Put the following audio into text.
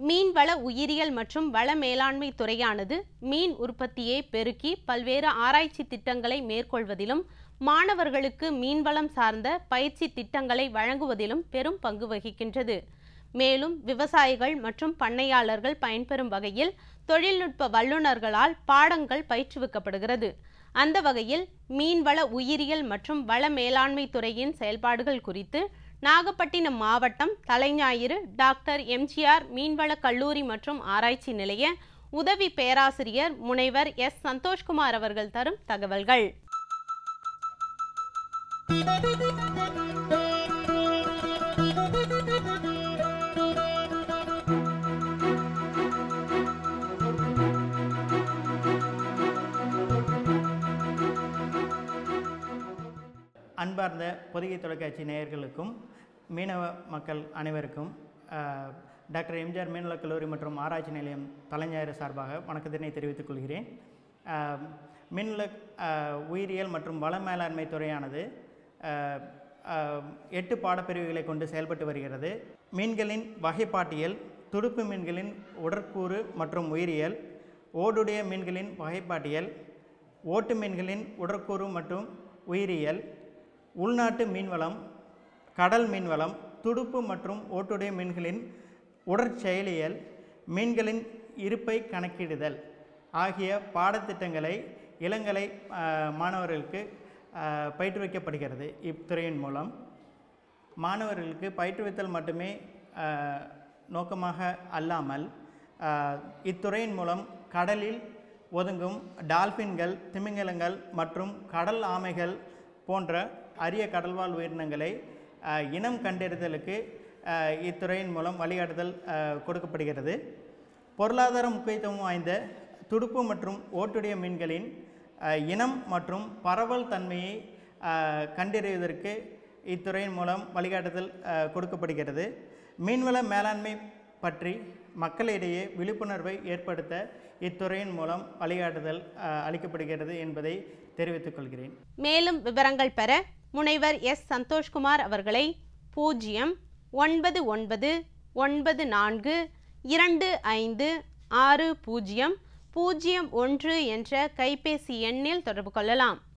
மீன்வள உயிரியல் மற்றும் வள மேலாண்மை துறையானது மீன் உற்பத்தியை பெருக்கி பல்வேறு ஆராய்ச்சி திட்டங்களை மேற்கொள்வதிலும் மாணவர்களுக்கு மீன்வளம் சார்ந்த பயிற்சி திட்டங்களை வழங்குவதிலும் பெரும் பங்கு வகிக்கின்றது மேலும் விவசாயிகள் மற்றும் பண்ணையாளர்கள் பயன்பெறும் வகையில் தொழில்நுட்ப வல்லுநர்களால் பாடங்கள் பயிற்றுவிக்கப்படுகிறது அந்த வகையில் மீன்வள உயிரியல் மற்றும் வள மேலாண்மை துறையின் செயல்பாடுகள் குறித்து நாகப்பட்டினம் மாவட்டம் தலைஞாயிறு டாக்டர் எம்ஜிஆர் மீன்வள கல்லூரி மற்றும் ஆராய்ச்சி நிலைய உதவி பேராசிரியர் முனைவர் எஸ் சந்தோஷ்குமார் அவர்கள் தரும் தகவல்கள் அன்பார்ந்த பொதிகை தொலைக்காட்சி நேயர்களுக்கும் மீனவ மக்கள் அனைவருக்கும் அஹ், டாக்டர் எம்ஜிஆர் மீன்வளக் கல்லூரி மற்றும் ஆராய்ச்சி நிலையம் தலைஞாயிறு சார்பாக வணக்கத்தினை தெரிவித்துக் கொள்கிறேன் அஹ், மீன்வள அஹ், உயிரியல் மற்றும் வள மேலாண்மை துறையானது அஹ், அஹ், எட்டு பாடப்பிரிவுகளை கொண்டு செயல்பட்டு வருகிறது மீன்களின் வகைப்பாட்டியல் துடுப்பு மீன்களின் உடற்கூறு மற்றும் உயிரியல் ஓடுடைய மீன்களின் வகைப்பாட்டியல் ஓட்டு மீன்களின் உடற்கூறு மற்றும் உயிரியல் உள்நாட்டு மீன்வளம் கடல் மீன்வளம் துடுப்பு மற்றும் ஓட்டுடைய மீன்களின் உடற்செயலியல் மீன்களின் இருப்பை கணக்கிடுதல் ஆகிய பாடத்திட்டங்களை இளங்கலை ஆஹ், மாணவர்களுக்கு ஆஹ், பயிற்றுவிக்கப்படுகிறது இத்துறையின் மூலம் மாணவர்களுக்கு பயிற்றுவித்தல் மட்டுமே ஆஹ், நோக்கமாக அல்லாமல் ஆஹ், இத்துறையின் மூலம் கடலில் ஒதுங்கும் டால்பின்கள் திமிங்கலங்கள் மற்றும் கடல் ஆமைகள் போன்ற அரிய கடல்வாழ் உயிரினங்களை ஆஹ், இனம் கண்டறிதலுக்கு ஆஹ், இத்துறையின் மூலம் வழிகாட்டுதல் ஆஹ், கொடுக்கப்படுகிறது பொருளாதார முக்கியத்துவம் வாய்ந்த துடுப்பு மற்றும் ஓட்டுடைய மீன்களின் அஹ், இனம் மற்றும் பரவல் தன்மையை அஹ், கண்டறிவதற்கு இத்துறையின் மூலம் வழிகாட்டுதல் அஹ், கொடுக்கப்படுகிறது மீன்வள மேலாண்மை பற்றி மக்களிடையே விழிப்புணர்வை ஏற்படுத்த இத்துறையின் மூலம் வழிகாட்டுதல் அஹ், அளிக்கப்படுகிறது என்பதை தெரிவித்துக் கொள்கிறேன் மேலும் விவரங்கள் பெற முனைவர் எஸ் சந்தோஷ்குமார் அவர்களை பூஜ்ஜியம் ஒன்பது ஒன்பது ஒன்பது நான்கு இரண்டு ஐந்து ஆறு பூஜ்ஜியம் பூஜ்ஜியம் ஒன்று என்ற கைபேசி எண்ணில் தொடர்பு கொள்ளலாம்